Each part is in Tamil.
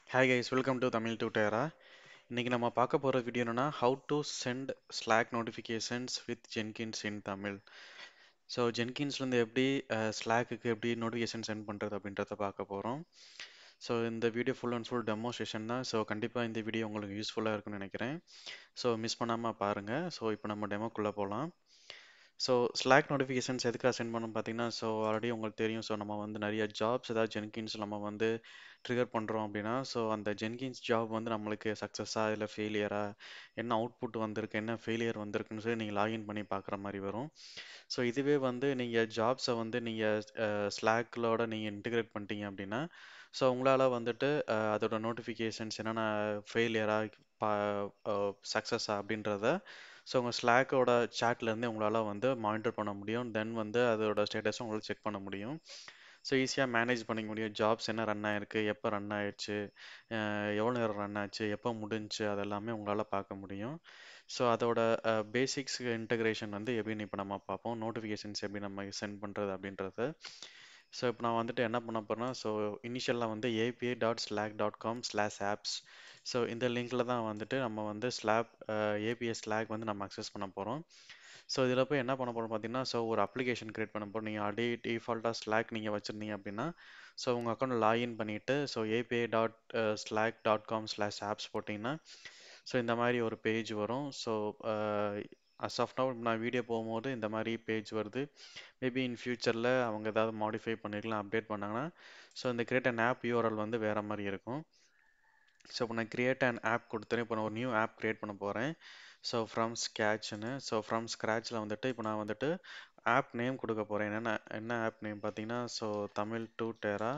hi guys welcome to Tamil டூட்டரா இன்னைக்கு நம்ம பார்க்க போகிற வீடியோ என்னன்னா how to send Slack notifications with Jenkins in Tamil so ஜென்கின்ஸ்லேருந்து எப்படி ஸ்லாக்குக்கு எப்படி நோட்டிஃபிகேஷன் சென்ட் பண்ணுறது அப்படின்றத பார்க்க போகிறோம் ஸோ இந்த video full and full demo session தான் ஸோ கண்டிப்பாக இந்த வீடியோ உங்களுக்கு யூஸ்ஃபுல்லாக இருக்கும்னு நினைக்கிறேன் ஸோ மிஸ் பண்ணாமல் பாருங்கள் ஸோ இப்போ நம்ம டெமோக்குள்ளே போகலாம் ஸோ ஸ்லாக் நோட்டிஃபிகேஷன்ஸ் எதுக்காக சென்ட் பண்ணணும் பார்த்தீங்கன்னா ஸோ ஆல்ரெடி உங்களுக்கு தெரியும் ஸோ நம்ம வந்து நிறைய ஜாப்ஸ் ஏதாவது ஜென்கின்ஸ் நம்ம வந்து ட்ரிகர் பண்ணுறோம் அப்படின்னா ஸோ அந்த ஜென்கின்ஸ் ஜாப் வந்து நம்மளுக்கு சக்ஸஸாக இல்லை ஃபெயிலியரா என்ன அவுட்புட் வந்திருக்கு என்ன ஃபெயிலியர் வந்திருக்குன்னு சொல்லி நீங்கள் லாகின் பண்ணி பார்க்குற மாதிரி வரும் ஸோ இதுவே வந்து நீங்கள் ஜாப்ஸை வந்து நீங்கள் ஸ்லாக்லோட நீங்கள் இன்டிகிரேட் பண்ணிட்டீங்க அப்படின்னா ஸோ உங்களால் வந்துட்டு அஹ், அதோட நோட்டிஃபிகேஷன்ஸ் என்னென்ன ஃபெயிலியராக பா சக்ஸஸா அப்படின்றத ஸோ உங்கள் ஸ்லாக்கோட சேட்லேருந்து உங்களால் வந்து மானிட்டர் பண்ண முடியும் தென் வந்து அதோட ஸ்டேட்டஸும் உங்களுக்கு செக் பண்ண முடியும் ஸோ ஈஸியாக மேனேஜ் பண்ணிக்க முடியும் ஜாப்ஸ் என்ன ரன் ஆயிருக்கு எப்போ ரன் ஆயிடுச்சு அஹ் எவ்வளோ நேரம் ரன் ஆச்சு எப்போ முடிஞ்சுச்சு அதெல்லாமே உங்களால் பார்க்க முடியும் ஸோ அதோட பேசிக்ஸ் இன்டகிரேஷன் வந்து எப்படின்னு இப்போ நம்ம பார்ப்போம் நோட்டிஃபிகேஷன்ஸ் எப்படி நம்ம சென்ட் பண்ணுறது அப்படின்றது ஸோ இப்போ நான் வந்துட்டு என்ன பண்ண போகிறேன்னா ஸோ இனிஷியலாக வந்து API dot Slack dot com slash apps so இந்த லிங்க்கில் தான் வந்துட்டு நம்ம வந்து ஸ்லாப் ஏபிஐ ஸ்லாக் வந்து நம்ம அக்சஸ் பண்ண போகிறோம் ஸோ இதில் போய் என்ன பண்ண போகிறோம் பார்த்தீங்கன்னா ஸோ ஒரு அப்ளிகேஷன் கிரியேட் பண்ண போகிறோம் நீங்கள் அடி டிஃபால்ட்டாக ஸ்லாக் நீங்கள் வச்சுருந்தீங்க அப்படின்னா ஸோ உங்கள் அக்கௌண்ட் லாகின் பண்ணிவிட்டு so API dot Slack dot com slash apps போட்டிங்கன்னா ஸோ இந்த மாதிரி ஒரு பேஜ் வரும் ஸோ அஸ் ஆஃப் நவ் நான் வீடியோ போகும்போது இந்த மாதிரி பேஜ் வருது மேபி இன் ஃபியூச்சரில் அவங்க ஏதாவது மாடிஃபை பண்ணிருக்கலாம் அப்டேட் பண்ணாங்கன்னா ஸோ இந்த கிரியேட் அண்ட் ஆப் யூஆர்எல் வந்து வேறு மாதிரி இருக்கும் ஸோ இப்போ நான் கிரியேட் அண்ட் ஆப் கொடுத்துறேன் இப்போ நான் ஒரு நியூ ஆப் கிரியேட் பண்ண போகிறேன் ஸோ ஃப்ரம் ஸ்கேட்ச்னு ஸோ ஃப்ரம் ஸ்க்ராட்சில் வந்துட்டு இப்போ நான் வந்துட்டு ஆப் நேம் கொடுக்க போகிறேன் என்னென்ன என்ன ஆப் நேம் பார்த்தீங்கன்னா ஸோ தமிழ் டூ டெரா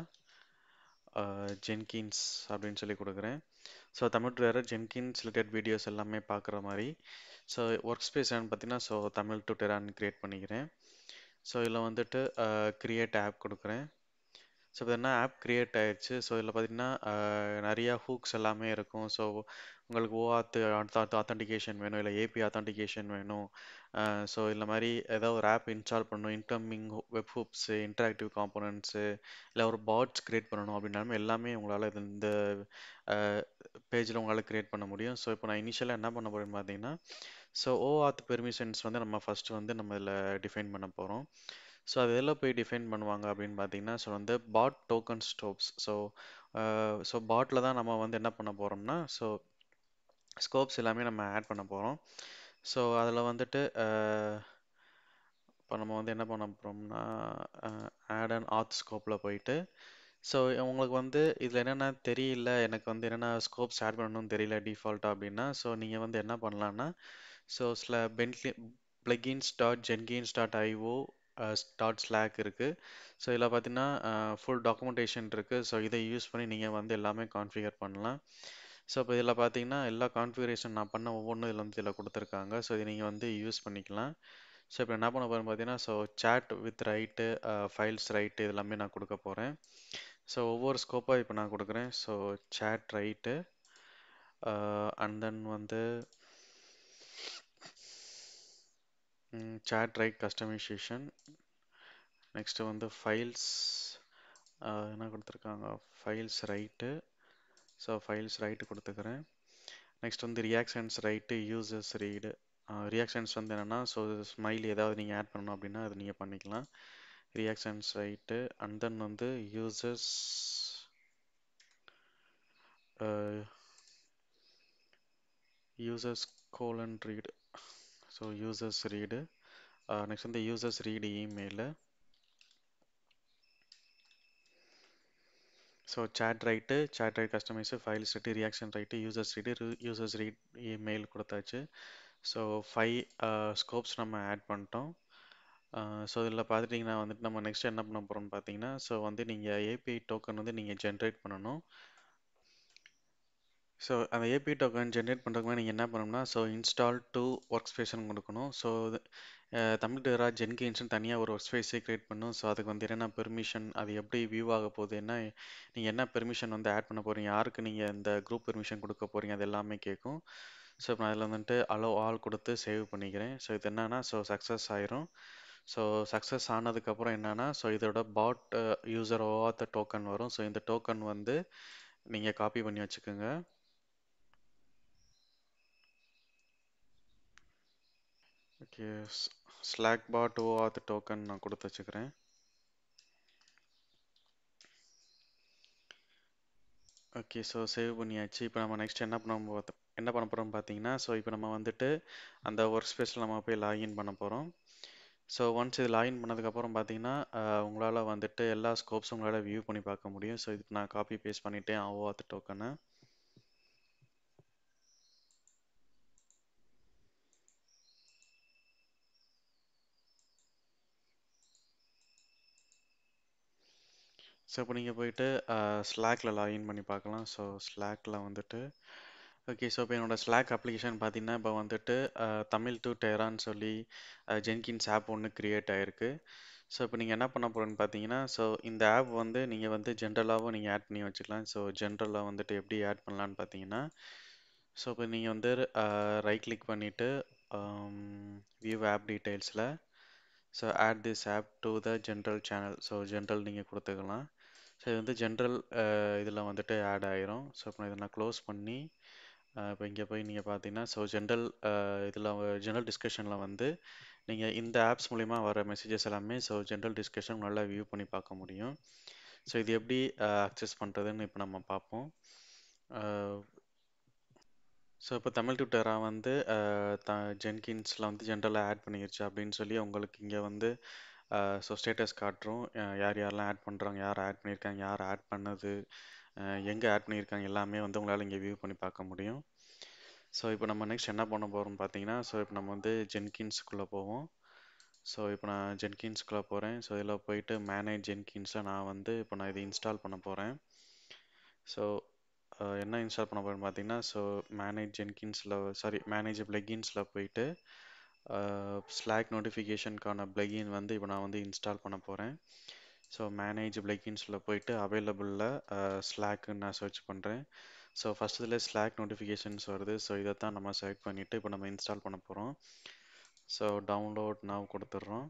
ஜென்கின்ஸ் அப்படின்னு சொல்லி கொடுக்குறேன் ஸோ தமிழ் டூ டெரா ஜென்கின்ஸ் ரிலேட்டட் வீடியோஸ் எல்லாமே பார்க்குற மாதிரி ஸோ ஒர்க் ஸ்பேஸ் என்னன்னு பார்த்தீங்கன்னா ஸோ தமிழ் டூ டெரான்னு க்ரியேட் பண்ணிக்கிறேன் ஸோ இதில் வந்துட்டு க்ரியேட் ஆப் கொடுக்குறேன் ஸோ இப்போ என்ன ஆப் க்ரியேட் ஆயிடுச்சு ஸோ இதில் பார்த்தீங்கன்னா நிறையா ஹூக்ஸ் எல்லாமே இருக்கும் ஸோ உங்களுக்கு ஓஆத்து ஆத்தன்டிகேஷன் வேணும் இல்லை ஏபி ஆத்தன்டிகேஷன் வேணும் ஸோ இந்த மாதிரி ஏதாவது ஒரு ஆப் இன்ஸ்டால் பண்ணணும் incoming web hooks interactive components இல்லை ஒரு பாட்ஸ் க்ரியேட் பண்ணணும் அப்படின்னாலும் எல்லாமே உங்களால் இது இந்த பேஜில் உங்களால் க்ரியேட் பண்ண முடியும் ஸோ இப்போ நான் இனிஷியலாக என்ன பண்ண போகிறேன்னு பார்த்தீங்கன்னா ஸோ ஓஆத் பெர்மிஷன்ஸ் வந்து நம்ம ஃபஸ்ட்டு வந்து நம்ம இதில் டிஃபைன் பண்ண போகிறோம் ஸோ அது எதில் போய் டிஃபைன் பண்ணுவாங்க அப்படின்னு பார்த்தீங்கன்னா ஸோ வந்து bot token scopes so so பாட்டில் தான் நம்ம வந்து என்ன பண்ண போகிறோம்னா ஸோ ஸ்கோப்ஸ் எல்லாமே நம்ம ஆட் பண்ண போகிறோம் ஸோ அதில் வந்துட்டு இப்போ நம்ம வந்து என்ன பண்ண போகிறோம்னா ஆட் அண்ட் ஆத் ஸ்கோப்பில் போயிட்டு ஸோ உங்களுக்கு வந்து இதில் என்னென்ன தெரியல எனக்கு வந்து என்னென்ன ஸ்கோப்ஸ் ஆட் பண்ணணும்னு தெரியல டிஃபால்ட்டாக அப்படின்னா ஸோ நீங்கள் வந்து என்ன பண்ணலான்னா ஸோ ஸ்ல பென்ட்லி plugins dot Jenkins dot IO dot Slack இருக்குது ஸோ இதில் பார்த்தீங்கன்னா ஃபுல் டாக்குமெண்டேஷன் இருக்குது ஸோ இதை யூஸ் பண்ணி நீங்கள் வந்து எல்லாமே கான்ஃபிகர் பண்ணலாம் ஸோ இப்போ இதில் பார்த்தீங்கன்னா எல்லா கான்ஃபிகரேஷன் நான் பண்ண ஒவ்வொன்றும் இதில் வந்து இதில் கொடுத்துருக்காங்க ஸோ இதை நீங்கள் வந்து யூஸ் பண்ணிக்கலாம் ஸோ இப்போ என்ன பண்ண போகிறேன் பார்த்தீங்கன்னா so chat with write files write இதெல்லாமே நான் கொடுக்க போகிறேன் ஸோ ஒவ்வொரு ஸ்கோப்பாக இப்போ நான் கொடுக்குறேன் so chat write and then வந்து சேட் ரைட் கஸ்டமைசேஷன் நெக்ஸ்ட்டு வந்து ஃபைல்ஸ் என்ன கொடுத்துருக்காங்க files write so files write கொடுத்துக்கிறேன் நெக்ஸ்ட் வந்து reactions write users read reactions வந்து என்னென்னா ஸோ ஸ்மைல் ஏதாவது நீங்கள் ஆட் பண்ணணும் அப்படின்னா அது நீங்கள் பண்ணிக்கலாம் ரியாக்ஷன்ஸ் ரைட்டு அண்ட் தென் வந்து users users colon read so users read next வந்து users read email so chat write chat write customize files write reaction write users read users read email கொடுத்தாச்சு ஸோ ஃபைவ் ஸ்கோப்ஸ் நம்ம ஆட் பண்ணிட்டோம் ஸோ இதில் பார்த்துட்டிங்கன்னா வந்துட்டு நம்ம நெக்ஸ்ட் என்ன பண்ண போகிறோம்னு பார்த்தீங்கன்னா ஸோ வந்து நீங்கள் ஏபிஐ டோக்கன் வந்து நீங்கள் ஜென்ரேட் பண்ணணும் ஸோ அந்த ஏபி டோக்கன் ஜென்ரேட் பண்ணுறதுக்கு நீங்கள் என்ன பண்ணணும்னா ஸோ இன்ஸ்டால் டு ஒர்க் ஸ்பேஷன் கொடுக்கணும் ஸோ தமிழ் டெரா ஜென்கின்ஸ்னு தனியாக ஒரு ஒர்க் ஸ்பேஸே க்ரியேட் பண்ணும் ஸோ அதுக்கு வந்து என்னென்ன பெர்மிஷன் அது எப்படி வியூ ஆக போகுது என்ன நீங்கள் என்ன பெர்மிஷன் வந்து ஆட் பண்ண போகிறீங்க யாருக்கு நீங்கள் இந்த குரூப் பெர்மிஷன் கொடுக்க போகிறீங்க அது எல்லாமே கேட்கும் ஸோ இப்போ நான் அதில் வந்துட்டு அலோ ஆல் கொடுத்து சேவ் பண்ணிக்கிறேன் ஸோ இது என்னன்னா ஸோ சக்ஸஸ் ஆயிரும் ஸோ சக்ஸஸ் ஆனதுக்கப்புறம் என்னன்னா ஸோ இதோட பாட் யூசர் ஓஆத்த டோக்கன் வரும் ஸோ இந்த டோக்கன் வந்து நீங்கள் காப்பி பண்ணி வச்சுக்கோங்க okay Slack bot OAuth token நான் கொடுத்து வச்சுக்கிறேன் ஓகே ஸோ சேவ் பண்ணியாச்சு இப்போ நம்ம நெக்ஸ்ட் என்ன பண்ண பார்த்தோம் என்ன பண்ண போகிறோம் பார்த்தீங்கன்னா ஸோ இப்போ நம்ம வந்துட்டு அந்த ஒர்க் ஸ்பேஸில் நம்ம போய் லாகின் பண்ண போகிறோம் ஸோ ஒன்ஸ் இது லாகின் பண்ணதுக்கப்புறம் பார்த்தீங்கன்னா உங்களால் வந்துட்டு எல்லா ஸ்கோப்ஸும் உங்களால் வியூ பண்ணி பார்க்க முடியும் ஸோ இதுக்கு நான் காப்பி பேஸ்ட் பண்ணிட்டேன் ஓஆத் டோக்கனை ஸோ இப்போ நீங்கள் போயிட்டு ஸ்லாக்ல லாகின் பண்ணி பார்க்கலாம் ஸோ ஸ்லாக்ல வந்துட்டு ஓகே ஸோ இப்போ என்னோட ஸ்லாக் அப்ளிகேஷன் பார்த்தீங்கன்னா இப்போ வந்துட்டு தமிழ் டு டெரான்னு சொல்லி ஜென்கின்ஸ் ஆப் ஒன்று க்ரியேட் ஆகிருக்கு ஸோ இப்போ நீங்கள் என்ன பண்ண போகிறோன்னு பார்த்தீங்கன்னா ஸோ இந்த ஆப் வந்து நீங்கள் வந்து ஜென்ரலாகவும் நீங்கள் ஆட் பண்ணி வச்சுக்கலாம் ஸோ ஜென்ரலாக வந்துட்டு எப்படி ஆட் பண்ணலான்னு பார்த்தீங்கன்னா ஸோ இப்போ நீங்கள் வந்து ரைட் கிளிக் பண்ணிவிட்டு வியூ ஆப் டீட்டெயில்ஸில் so add this app to the general channel so general நீங்கள் கொடுத்துக்கலாம் ஸோ இது வந்து ஜென்ரல் இதில் வந்துட்டு ஆட் ஆயிரும் ஸோ இப்போ இதை நான் க்ளோஸ் பண்ணி இப்போ இங்கே போய் நீங்கள் பார்த்தீங்கன்னா ஸோ ஜென்ரல் இதில் ஜென்ரல் டிஸ்கஷனில் வந்து நீங்கள் இந்த ஆப்ஸ் மூலிமா வர மெசேஜஸ் எல்லாமே ஸோ ஜென்ரல் டிஸ்கஷன் நல்லா வியூ பண்ணி பார்க்க முடியும் ஸோ இது எப்படி அக்சஸ் பண்ணுறதுன்னு இப்போ நம்ம பார்ப்போம் ஸோ இப்போ தமிழ் ட்விட்டரா வந்து த ஜென்கின்ஸில் வந்து ஜென்ரலாக ஆட் பண்ணிருச்சு அப்படின்னு சொல்லி உங்களுக்கு இங்கே வந்து ஸோ ஸ்டேட்டஸ் காட்டுறோம் யார் யாரெல்லாம் ஆட் பண்ணுறாங்க யார் ஆட் பண்ணியிருக்காங்க யார் ஆட் பண்ணது எங்கே ஆட் பண்ணியிருக்காங்க எல்லாமே வந்து உங்களால் இங்கே வியூ பண்ணி பார்க்க முடியும் ஸோ இப்போ நம்ம நெக்ஸ்ட் என்ன பண்ண போகிறோம் பார்த்தீங்கன்னா ஸோ இப்போ நம்ம வந்து ஜென்கின்ஸ்குள்ளே போவோம் ஸோ இப்போ நான் ஜென்கின்ஸ்குள்ளே போகிறேன் ஸோ இதில் போயிட்டு மேனேஜ் ஜென்கின்ஸை நான் வந்து இப்போ நான் இதை இன்ஸ்டால் பண்ண போகிறேன் ஸோ என்ன இன்ஸ்டால் பண்ண போகிறேன்னு பார்த்தீங்கன்னா ஸோ மேனேஜ் ஜென்கின்ஸில் சாரி மேனேஜ் பிளகின்ஸில் போயிட்டு ஸ்லாக் நோட்டிஃபிகேஷனுக்கான பிளகின் வந்து இப்போ நான் வந்து இன்ஸ்டால் பண்ண போகிறேன் ஸோ மேனேஜ் பிளகின்ஸில் போயிட்டு அவைலபிளில் ஸ்லாக்குன்னு நான் சர்ச் பண்ணுறேன் ஸோ ஃபஸ்ட் இதில் ஸ்லாக் நோட்டிஃபிகேஷன்ஸ் வருது ஸோ இதை தான் நம்ம செலக்ட் பண்ணிவிட்டு இப்போ நம்ம இன்ஸ்டால் பண்ண போகிறோம் ஸோ டவுன்லோட் நான் கொடுத்துட்றோம்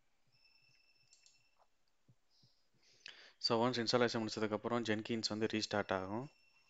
ஸோ ஒன்ஸ் இன்ஸ்டாலேஷன் முடிச்சதுக்கப்புறம் ஜென்கின்ஸ் வந்து ரீஸ்டார்ட் ஆகும்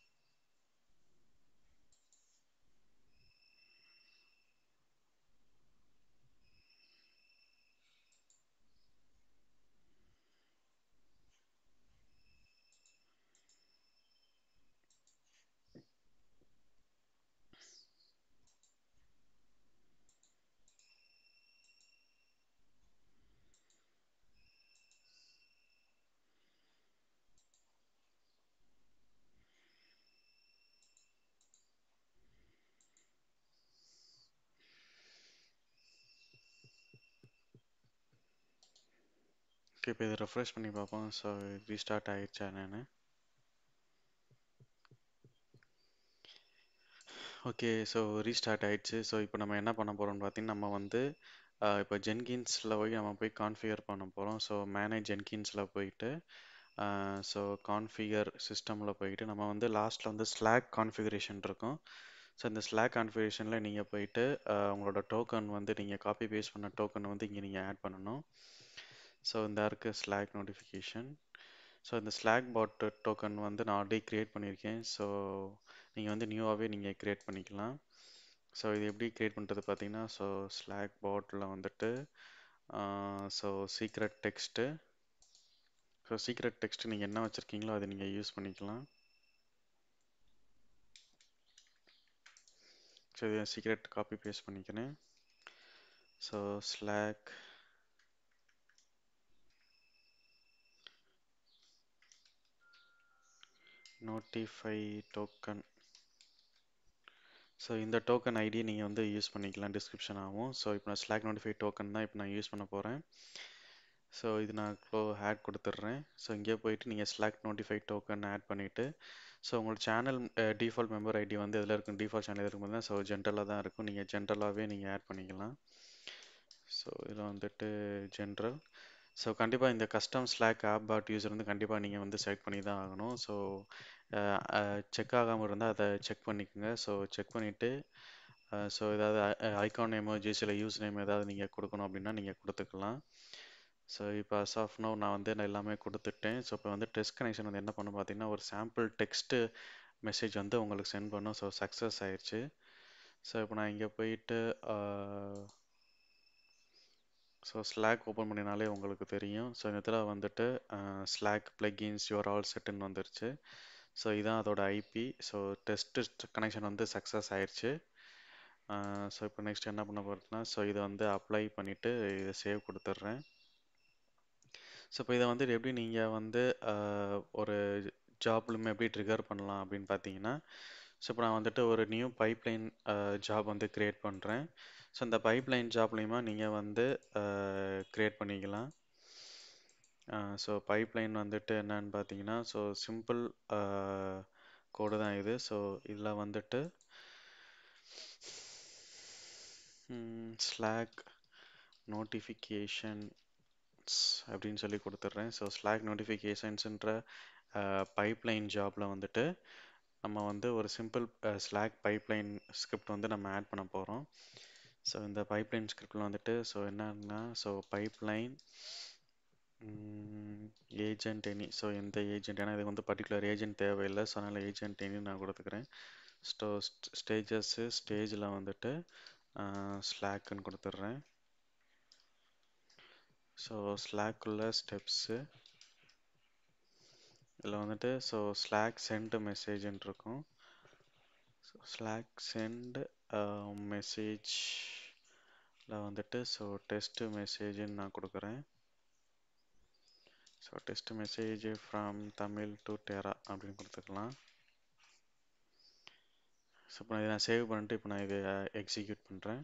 ஓகே இப்போ இதை ரெஃப்ரெஷ் பண்ணி பார்ப்போம் ஸோ ரீஸ்டார்ட் ஆகிடுச்சா என்னன்னு ஓகே ஸோ ரீஸ்டார்ட் ஆயிடுச்சு ஸோ இப்போ நம்ம என்ன பண்ண போகிறோம்னு பார்த்தீங்கன்னா நம்ம வந்து இப்போ ஜென்கின்ஸில் போய் நம்ம போய் கான்ஃபிகர் பண்ண போகிறோம் ஸோ மேனேஜ் ஜென்கின்ஸில் போயிட்டு ஸோ கான்ஃபிகர் சிஸ்டமில் போயிட்டு நம்ம வந்து லாஸ்ட்டில் வந்து ஸ்லாக் கான்ஃபிகரேஷன் இருக்கும் ஸோ இந்த ஸ்லாக் கான்ஃபிகரேஷனில் நீங்கள் போயிட்டு உங்களோட டோக்கன் வந்து நீங்கள் காப்பி பேஸ்ட் பண்ண டோக்கன் வந்து இங்கே நீங்கள் ஆட் பண்ணணும் ஸோ இந்த இருக்க ஸ்லாக் நோட்டிஃபிகேஷன் ஸோ இந்த ஸ்லாக் பாட் டோக்கன் வந்து நான் ஆல்ரெடி க்ரியேட் பண்ணியிருக்கேன் ஸோ நீங்கள் வந்து நியூவாகவே நீங்கள் க்ரியேட் பண்ணிக்கலாம் ஸோ இது எப்படி க்ரியேட் பண்ணுறது பார்த்தீங்கன்னா ஸோ ஸ்லாக் பாட்டில் வந்துட்டு so secret text so secret text நீங்கள் என்ன வச்சுருக்கீங்களோ அதை நீங்கள் யூஸ் பண்ணிக்கலாம் ஸோ இதை சீக்ரெட் காப்பி பேஸ்ட் பண்ணிக்கிறேன் so Slack notify token so இந்த டோக்கன் ஐடி நீங்கள் வந்து யூஸ் பண்ணிக்கலாம் டிஸ்கிரிப்ஷன் ஆகும் ஸோ இப்போ நான் ஸ்லாக் நோட்டிஃபை டோக்கன் தான் இப்போ நான் யூஸ் பண்ண போகிறேன் ஸோ இது நான் க்ளோ ஆட் கொடுத்துட்றேன் ஸோ இங்கே போயிட்டு நீங்கள் ஸ்லாக் நோட்டிஃபை டோக்கன் ஆட் பண்ணிவிட்டு ஸோ உங்களோட சேனல் டிஃபால்ட் மெம்பர் ஐடி வந்து எதில் இருக்கும் டிஃபால்ட் சேனல் இருக்கும்போது தான் ஸோ ஜென்ரலாக தான் இருக்கும் நீங்கள் ஜென்ரலாகவே நீங்கள் ஆட் பண்ணிக்கலாம் ஸோ இதில் வந்துட்டு ஜென்ரல் ஸோ கண்டிப்பாக இந்த custom Slack app bot user வந்து கண்டிப்பாக நீங்கள் வந்து செலக்ட் பண்ணி தான் ஆகணும் ஸோ செக் ஆகாமல் இருந்தால் அதை செக் பண்ணிக்கோங்க ஸோ செக் பண்ணிவிட்டு ஸோ ஏதாவது ஐகான் எமோஜிஸ் இல்லை யூஸ் நேம் ஏதாவது நீங்கள் கொடுக்கணும் அப்படின்னா நீங்கள் கொடுத்துக்கலாம் ஸோ இப்போ அஸ் ஆஃப் நோ நான் வந்து நான் எல்லாமே கொடுத்துட்டேன் ஸோ இப்போ வந்து டெஸ்ட் கனெக்ஷன் வந்து என்ன பண்ணும் பார்த்தீங்கன்னா ஒரு சாம்பிள் டெக்ஸ்ட்டு மெசேஜ் வந்து உங்களுக்கு சென்ட் பண்ணும் ஸோ சக்ஸஸ் ஆயிடுச்சு ஸோ இப்போ நான் இங்கே போயிட்டு ஸோ ஸ்லாக் ஓப்பன் பண்ணினாலே உங்களுக்கு தெரியும் ஸோ இந்த இதில் வந்துட்டு ஸ்லாக் பிளக்கின்ஸ் யுவர் ஆல் செட்டுன்னு வந்துருச்சு ஸோ இதான் அதோட ஐபி ஸோ டெஸ்ட் கனெக்ஷன் வந்து சக்ஸஸ் ஆயிடுச்சு ஸோ இப்போ நெக்ஸ்ட் என்ன பண்ண போகிறதுனா ஸோ இதை வந்து அப்ளை பண்ணிவிட்டு இதை சேவ் கொடுத்துட்றேன் ஸோ இப்போ இதை வந்து எப்படி நீங்கள் வந்து ஒரு ஜாப்லுமே எப்படி ட்ரிகர் பண்ணலாம் அப்படின்னு பார்த்தீங்கன்னா ஸோ இப்போ நான் வந்துட்டு ஒரு நியூ பைப்லைன் ஜாப் வந்து க்ரியேட் பண்ணுறேன் ஸோ இந்த பைப்லைன் ஜாப்லேயுமா நீங்கள் வந்து க்ரியேட் பண்ணிக்கலாம் ஸோ பைப்லைன் வந்துட்டு என்னன்னு பார்த்தீங்கன்னா ஸோ சிம்பிள் கோடு தான் இது ஸோ இதில் வந்துட்டு ஸ்லாக் நோட்டிஃபிகேஷன் அப்படின்னு சொல்லி கொடுத்துட்றேன் ஸோ ஸ்லாக் நோட்டிஃபிகேஷன்ஸுன்ற பைப்லைன் ஜாபில் வந்துட்டு நம்ம வந்து ஒரு சிம்பிள் ஸ்லாக் பைப்லைன் ஸ்கிரிப்ட் வந்து நம்ம ஆட் பண்ண போகிறோம் ஸோ இந்த பைப்லைன் ஸ்கிரிப்டில் வந்துட்டு ஸோ என்னன்னா so pipeline agent any so எந்த ஏஜென்ட் ஏன்னா இது வந்து பர்டிகுலர் ஏஜென்ட் தேவையில்லை ஸோ அதனால் ஏஜென்ட் எனி நான் கொடுத்துக்கிறேன் ஸ்டோ ஸ்டேஜஸ்ஸு ஸ்டேஜில் வந்துட்டு ஸ்லாக்குன்னு கொடுத்துட்றேன் ஸோ ஸ்லாக்குள்ள ஸ்டெப்ஸு இதில் வந்துட்டு ஸோ ஸ்லாக் சென்ட் மெசேஜ்னு இருக்கும் ஸோ ஸ்லாக் சென்ட் மெசேஜில் வந்துட்டு ஸோ டெஸ்ட் மெசேஜ்னு நான் கொடுக்குறேன் so test message from Tamil to டெரா அப்படின்னு கொடுத்துக்கலாம் ஸோ இப்போ இதை நான் சேவ் பண்ணிட்டு இப்போ நான் இதை எக்ஸிக்யூட் பண்ணுறேன்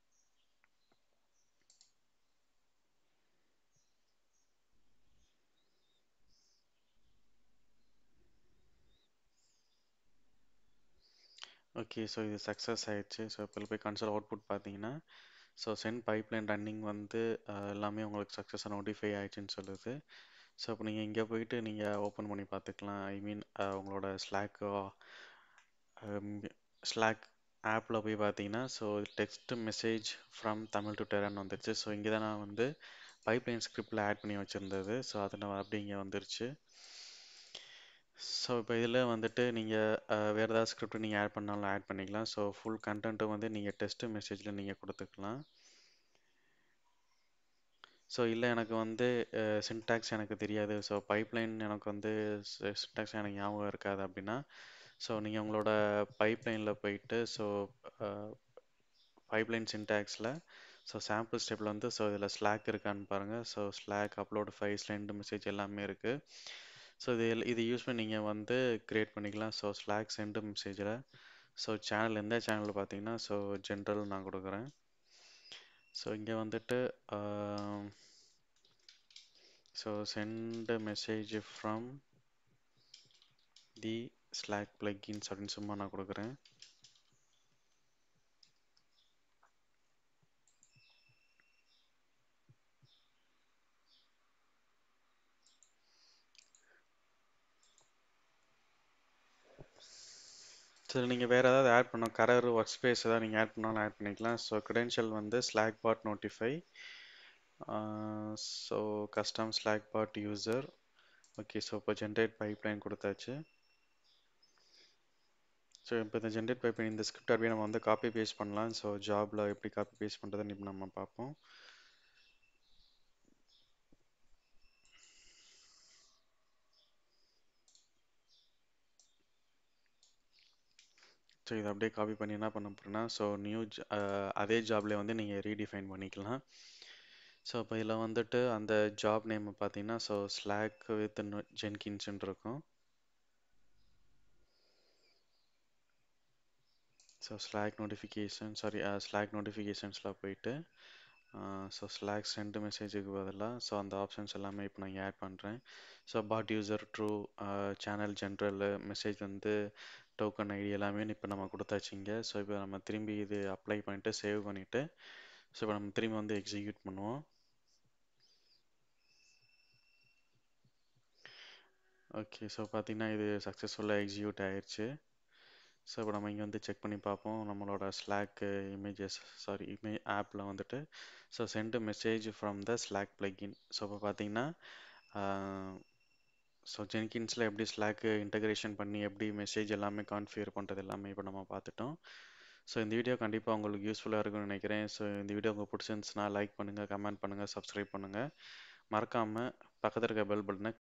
ஓகே ஸோ இது சக்ஸஸ் ஆயிடுச்சு ஸோ இப்போ போய் கன்சோல் அவுட்புட் பார்த்தீங்கன்னா ஸோ சென்ட் பைப்லைன் ரன்னிங் வந்து எல்லாமே உங்களுக்கு சக்ஸஸாக நோட்டிஃபை ஆயிடுச்சுன்னு சொல்லுது ஸோ இப்போ நீங்கள் இங்கே போயிட்டு நீங்கள் ஓப்பன் பண்ணி பார்த்துக்கலாம் ஐ மீன் உங்களோட ஸ்லாக் ஸ்லாக் ஆப்பில் போய் பார்த்தீங்கன்னா so text message from Tamil to டெரான் வந்துருச்சு ஸோ இங்கே தான் நான் வந்து பைப்லைன் ஸ்கிரிப்டில் ஆட் பண்ணி வச்சுருந்தது ஸோ அதை நான் அப்படி இங்கே வந்துருச்சு ஸோ இப்போ இதில் வந்துட்டு நீங்கள் வேறு ஏதாவது ஸ்கிரிப்ட் நீங்கள் ஆட் பண்ணாலும் ஆட் பண்ணிக்கலாம் ஸோ ஃபுல் கண்டென்ட்டும் வந்து நீங்கள் டெஸ்ட் மெசேஜில் நீங்கள் கொடுத்துக்கலாம் ஸோ இல்லை எனக்கு வந்து சின்டாக்ஸ் எனக்கு தெரியாது ஸோ பைப்லைன் எனக்கு வந்து சின்டாக்ஸ் எனக்கு ஞாபகம் இருக்காது அப்படின்னா ஸோ நீங்கள் உங்களோட பைப்லைனில் போயிட்டு ஸோ பைப்லைன் சின்டாக்ஸில் ஸோ சாம்பிள் ஸ்டெப்பில் வந்து ஸோ இதில் ஸ்லாக் இருக்கான்னு பாருங்கள் ஸோ ஸ்லாக் அப்லோட் ஃபைல்ஸ் ரெண்டு மெசேஜ் எல்லாமே இருக்குது ஸோ இது இது யூஸ் பண்ணி நீங்கள் வந்து க்ரியேட் பண்ணிக்கலாம் ஸோ ஸ்லாக் சென்ட் மெசேஜில் ஸோ சேனல் எந்த சேனல் பார்த்தீங்கன்னா ஸோ ஜென்ரல் நான் கொடுக்குறேன் ஸோ இங்கே வந்துட்டு so sent message from the Slack plugins அப்படின்னு சும்மா நான் கொடுக்குறேன் ஸோ நீங்கள் வேறு ஏதாவது ஆட் பண்ணணும் கரர் ஒர்க் ஸ்பேஸ் ஏதாவது நீங்கள் ஆட் பண்ணாலும் ஆட் பண்ணிக்கலாம் ஸோ க்ரெடென்ஷியல் வந்து Slack bot notify so custom Slack bot user okay so இப்போ ஜென்ரேட் பைப்லைன் கொடுத்தாச்சு ஸோ இப்போ இந்த ஜென்ரேட் பைப்லைன் இந்த ஸ்கிரிப்ட் அப்படியே நம்ம வந்து காப்பி பேஸ்ட் பண்ணலாம் ஸோ ஜாபில் எப்படி காப்பி பேஸ்ட் பண்ணுறதுன்னு இப்போ நம்ம பார்ப்போம் ஸோ இதை அப்படியே காப்பி பண்ணி என்ன பண்ண போகிறேன்னா ஸோ நியூ அதே ஜாப்லேயே வந்து நீங்கள் ரீடிஃபைன் பண்ணிக்கலாம் ஸோ இப்போ இதில் வந்துட்டு அந்த ஜாப் நேம் பார்த்தீங்கன்னா ஸோ ஸ்லாக் வித் ஜென்கின்ஸ்ன்னு இருக்கும் so Slack notification sorry Slack நோட்டிஃபிகேஷன்ஸில் போயிட்டு ஸோ ஸ்லாக் சென்ட் மெசேஜுக்கு பதிலாக ஸோ அந்த ஆப்ஷன்ஸ் எல்லாமே இப்போ நான் ஆட் பண்ணுறேன் so bot user true channel general message வந்து டோக்கன் ஐடி எல்லாமே இப்போ நம்ம கொடுத்தாச்சுங்க ஸோ இப்போ நம்ம திரும்பி இது அப்ளை பண்ணிவிட்டு சேவ் பண்ணிவிட்டு ஸோ இப்போ நம்ம திரும்பி வந்து எக்ஸிக்யூட் பண்ணுவோம் ஓகே ஸோ பார்த்தீங்கன்னா இது சக்ஸஸ்ஃபுல்லாக எக்ஸிக்யூட் ஆயிடுச்சு ஸோ இப்போ நம்ம இங்கே வந்து செக் பண்ணி பார்ப்போம் நம்மளோட ஸ்லாக் இமேஜஸ் சாரி இமே ஆப்பில் வந்துட்டு so sent message from the Slack plugin so இப்போ பார்த்தீங்கன்னா ஸோ ஜென்கின்ஸில் எப்படி ஸ்லாக்கு இன்டகிரேஷன் பண்ணி எப்படி மெசேஜ் எல்லாமே கான்ஃபிகர் பண்ணுறது எல்லாமே இப்போ நம்ம பார்த்துட்டோம் ஸோ இந்த வீடியோ கண்டிப்பாக உங்களுக்கு யூஸ்ஃபுல்லாக இருக்கும்னு நினைக்கிறேன் ஸோ இந்த வீடியோ உங்களுக்கு பிடிச்சிருந்துச்சுன்னா லைக் பண்ணுங்கள் கமெண்ட் பண்ணுங்கள் சப்ஸ்கிரைப் பண்ணுங்கள் மறக்காமல் பக்கத்தில் இருக்க பெல் பட்டனை